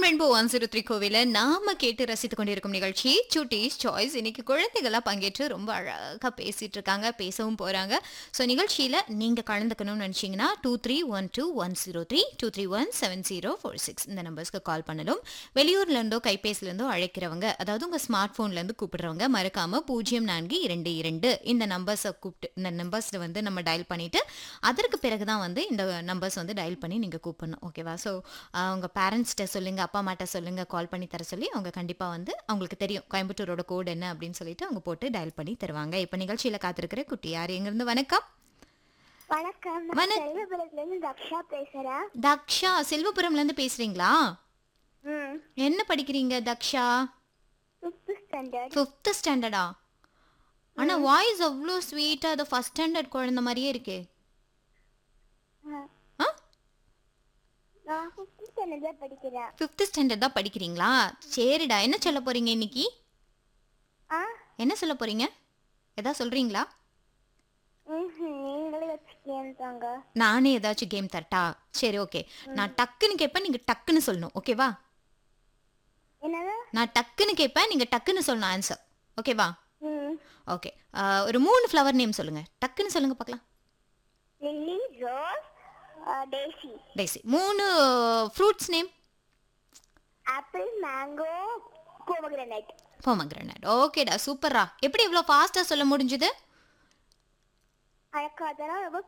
rainbow one zero three கோவில நாம கேட்டு ரசித்துக் கொண்டிருக்கும் நிகழ்ச்சி சுட்டீஸ் சாய்ஸ் இன்னைக்கு குழந்தைகளா பங்கேற்று ரொம்ப அழகா பேசிட்டு இருக்காங்க பேசவும் போறாங்க ஸோ நிகழ்ச்சியில நீங்க கலந்துக்கணும்னு நினைச்சீங்கன்னா two three one two one zero three two three one seven zero four six இந்த நம்பர்ஸ்க்கு கால் பண்ணணும் வெளியூர்ல இருந்தோ கைபேசில இருந்தோ அழைக்கிறவங்க அதாவது உங்க ஸ்மார்ட் போன்ல இருந்து கூப்பிடுறவங்க மறக்காம பூஜ்ஜியம் நான்கு இரண்டு இரண்டு இந்த நம்பர்ஸை கூப்பிட்டு இந்த நம்பர்ஸ்ல வந்து நம்ம டயல் பண்ணிட்டு அதற்கு பிறகு தான் வந்து இந்த நம்பர்ஸ் வந்து டயல் பண்ணி நீங்கள் கூப்பிடணும் ஓகேவா ஸோ அவங்க பேரண்ட்ஸ்கிட்ட சொல்லுங்கள் அப்பா அம்மாட்ட சொல்லுங்கள் கால் பண்ணி தர சொல்லி அவங்க கண்டிப்பாக வந்து அவங்களுக்கு தெரியும் கோயம்புத்தூரோட கோட் என்ன அப்படின்னு சொல்லிட்டு அவங்க போட்டு டயல் பண்ணி தருவாங்க இப்போ நிகழ்ச்சியில் காத்திருக்கிற குட்டி யார் எங்கேருந்து வணக்கம் வணக்கம் நான் வணக்- செல்வபுரத்துல இருந்து தக்ஷா பேசுறேன் தக்ஷா செல்வபுரம்லேருந்து பேசுகிறீங்களா ம் என்ன படிக்கிறீங்க தக்ஷா ஃபிஃப்த் ஸ்டாண்டர்ட் ஃபிஃப்த்து ஸ்டாண்டர்டா ஆனால் வாய்ஸ் அவ்வளோ ஸ்வீட்டாக அது ஃபஸ்ட் ஸ்டாண்டர்ட் குழந்த மாதிரியே இருக்கே ஆ நான் ஃபிஃப்த் ஸ்டாண்டர்ட் தான் படிக்கிறேன் ஃபிஃப்த்து ஸ்டாண்டர்ட் தான் படிக்கிறீங்களா சரிடா என்ன சொல்ல போகிறீங்க இன்னைக்கு ஆ என்ன சொல்ல போறீங்க ஏதாவது சொல்றீங்களா ம் நீங்களே வச்சு கேம் தாங்க நானே ஏதாச்சும் கேம் தரட்டா சரி ஓகே நான் டக்குன்னு கேட்பேன் நீங்க டக்குன்னு சொல்லணும் ஓகேவா என்னது நான் டக்குன்னு கேட்பேன் நீங்க டக்குன்னு சொல்லணும் ஆன்சர் ஓகேவா ம் ஓகே ஒரு மூணு ஃப்ளவர் நேம் சொல்லுங்க டக்குன்னு சொல்லுங்க பார்க்கலாம் லில்லி ரோஸ் டேசி டேசி மூணு fruits name apple mango pomegranate pomegranate ஓகேடா சூப்பரா எப்படி இவ்வளோ ஃபாஸ்ட்டாக சொல்ல முடிஞ்சுது எனக்கு அதெல்லாம் ரொம்ப